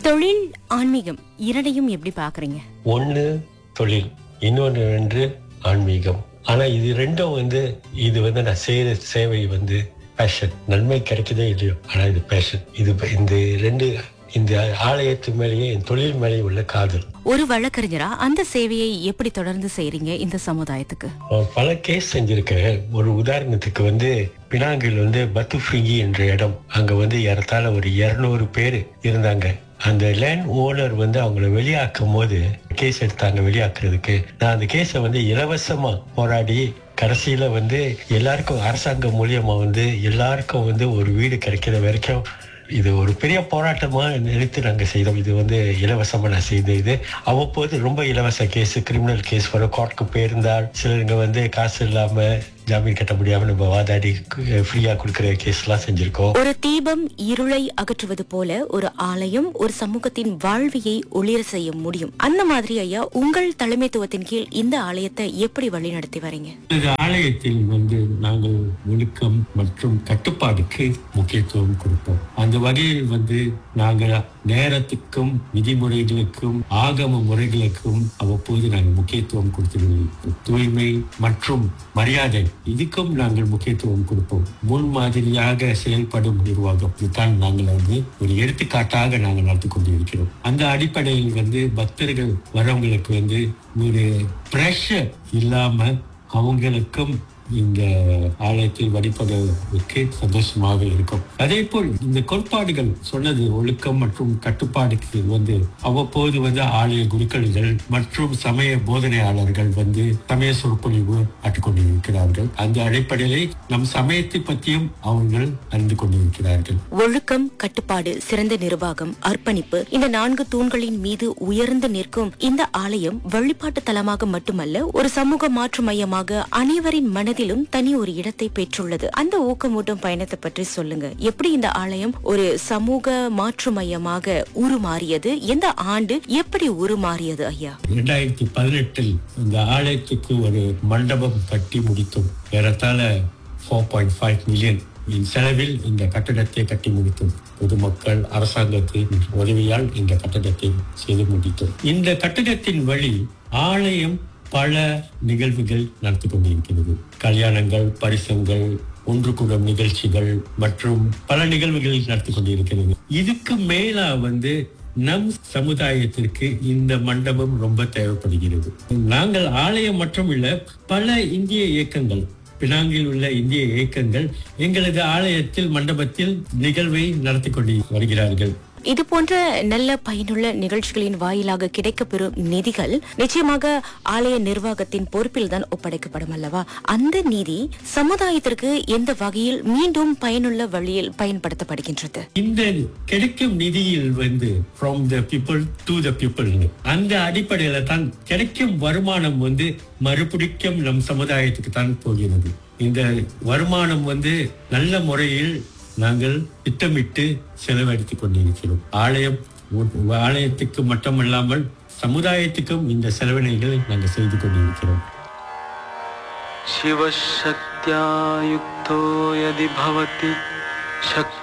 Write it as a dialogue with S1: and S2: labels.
S1: தொழில் ஆன்மீகம் இரண்டையும் எப்படி பாக்குறீங்க
S2: ஒன்று தொழில் இன்னொன்று ரெண்டு ஆன்மீகம் ஆனா இது ரெண்டும் வந்து இது வந்து நான் செய்யற சேவை வந்து பேஷன் நன்மை கிடைக்குதே இல்லையோ ஆனா இது பேஷன் இது இந்த ரெண்டு இந்த ஆலயத்து மேலேயே என் தொழில் மேலேயே உள்ள காதல்
S1: ஒரு வழக்கறிஞரா அந்த சேவையை எப்படி தொடர்ந்து செய்றீங்க இந்த சமுதாயத்துக்கு
S2: நான் பல கேஸ் செஞ்சிருக்கேன் ஒரு உதாரணத்துக்கு வந்து பினாங்கில் வந்து பத்துஃபிங்கி என்ற இடம் அங்க வந்து ஏறத்தாழ ஒரு இருநூறு பேர் இருந்தாங்க அந்த லேண்ட் ஓனர் வந்து அவங்கள வெளியாக்கும் போது கேஸ் எடுத்தாங்க வெளியாக்குறதுக்கு நான் அந்த கேஸை வந்து இலவசமா போராடி கடைசியில வந்து எல்லாருக்கும் அரசாங்கம் மூலியமா வந்து எல்லாருக்கும் வந்து ஒரு வீடு கிடைக்கிற வரைக்கும் இது ஒரு பெரிய போராட்டமா நினைத்து நாங்க செய்தோம் இது வந்து இலவசமா நான் செய்த இது அவ்வப்போது ரொம்ப இலவச கேஸ் கிரிமினல் கேஸ் வரும் கோர்ட்டுக்கு போயிருந்தால் சிலருங்க வந்து காசு இல்லாம ஜாமீன் கட்ட முடியாம நம்ம வாதாடி ஃப்ரீயா கொடுக்குற கேஸ் எல்லாம் செஞ்சிருக்கோம்
S1: ஒரு தீபம் இருளை அகற்றுவது போல ஒரு ஆலயம் ஒரு சமூகத்தின் வாழ்வியை ஒளிர செய்ய முடியும் அந்த மாதிரி ஐயா உங்கள் தலைமைத்துவத்தின் கீழ் இந்த ஆலயத்தை எப்படி வழிநடத்தி வரீங்க
S3: இந்த ஆலயத்தில் வந்து நாங்கள் ஒழுக்கம் மற்றும் கட்டுப்பாடுக்கு முக்கியத்துவம் கொடுப்போம் அந்த வகையில் வந்து நாங்கள் நேரத்துக்கும் விதிமுறைகளுக்கும் ஆகம முறைகளுக்கும் அவ்வப்போது நாங்கள் முக்கியத்துவம் கொடுத்து தூய்மை மற்றும் மரியாதை இதுக்கும் நாங்கள் முக்கியத்துவம் கொடுப்போம் முன்மாதிரியாக செயல்படும் நிர்வாகம் இதுதான் நாங்கள் வந்து ஒரு எடுத்துக்காட்டாக நாங்கள் நடத்தி கொண்டிருக்கிறோம் அந்த அடிப்படையில் வந்து பக்தர்கள் வரவங்களுக்கு வந்து ஒரு பிரஷர் இல்லாம அவங்களுக்கும் இந்த ஆலயத்தில் வழிபடுவதற்கு சந்தோஷமாக இருக்கும் அதே போல் இந்த கோட்பாடுகள் சொன்னது ஒழுக்கம் மற்றும் கட்டுப்பாடுக்கு வந்து அவ்வப்போது வந்து ஆலய குருக்கள் மற்றும் சமய போதனையாளர்கள் வந்து சமய சொற்பொழிவு ஆற்றிக் கொண்டிருக்கிறார்கள் அந்த அடிப்படையில் நம் சமயத்தை பற்றியும் அவர்கள் அறிந்து கொண்டிருக்கிறார்கள்
S1: ஒழுக்கம் கட்டுப்பாடு சிறந்த நிர்வாகம் அர்ப்பணிப்பு இந்த நான்கு தூண்களின் மீது உயர்ந்து நிற்கும் இந்த ஆலயம் வழிபாட்டு தலமாக மட்டுமல்ல ஒரு சமூக மாற்று மையமாக அனைவரின் மனதிலும் தனி ஒரு இடத்தை பெற்றுள்ளது அந்த ஊக்கமூட்டும் பயணத்தை பற்றி சொல்லுங்க எப்படி இந்த ஆலயம் ஒரு சமூக மாற்று மையமாக உருமாறியது எந்த ஆண்டு எப்படி உருமாறியது ஐயா
S3: இரண்டாயிரத்தி பதினெட்டில் இந்த ஆலயத்துக்கு ஒரு மண்டபம் கட்டி முடித்தோம் ஏறத்தாழ ஃபோர் பாயிண்ட் ஃபைவ் மில்லியன் செலவில் இந்த கட்டடத்தை கட்டி முடித்தோம் பொதுமக்கள் அரசாங்கத்தின் உதவியால் இந்த கட்டடத்தை செய்து முடித்தோம் இந்த கட்டடத்தின் வழி ஆலயம் பல நிகழ்வுகள் நடத்தி கொண்டிருக்கிறது கல்யாணங்கள் பரிசங்கள் ஒன்று கூடும் நிகழ்ச்சிகள் மற்றும் பல நிகழ்வுகள் நடத்தி கொண்டிருக்கிறது இதுக்கு மேலா வந்து நம் சமுதாயத்திற்கு இந்த மண்டபம் ரொம்ப தேவைப்படுகிறது நாங்கள் ஆலயம் மட்டும் இல்ல பல இந்திய இயக்கங்கள் பினாங்கில் உள்ள இந்திய இயக்கங்கள் எங்களது ஆலயத்தில் மண்டபத்தில் நிகழ்வை நடத்தி கொண்டு வருகிறார்கள்
S1: இது போன்ற நல்ல பயனுள்ள நிகழ்ச்சிகளின் வாயிலாக கிடைக்கப்பெறும் நிதிகள் நிச்சயமாக ஆலய நிர்வாகத்தின் பொறுப்பில் தான் ஒப்படைக்கப்படும் அல்லவா அந்த நிதி சமுதாயத்திற்கு எந்த வகையில் மீண்டும் பயனுள்ள வழியில் பயன்படுத்தப்படுகின்றது
S3: இந்த கிடைக்கும் நிதியில் வந்து from the people to the people அந்த அடிப்படையில தான் கிடைக்கும் வருமானம் வந்து மறுபிடிக்கும் நம் சமுதாயத்துக்கு தான் போகிறது இந்த வருமானம் வந்து நல்ல முறையில் நாங்கள் திட்டமிட்டு செலவழித்துக் கொண்டிருக்கிறோம் ஆலயம் ஆலயத்துக்கு மட்டுமல்லாமல் சமுதாயத்துக்கும் இந்த செலவினைகளை நாங்கள் செய்து கொண்டிருக்கிறோம்
S4: शिवशक्त्या युक्तो यदि भवति शक्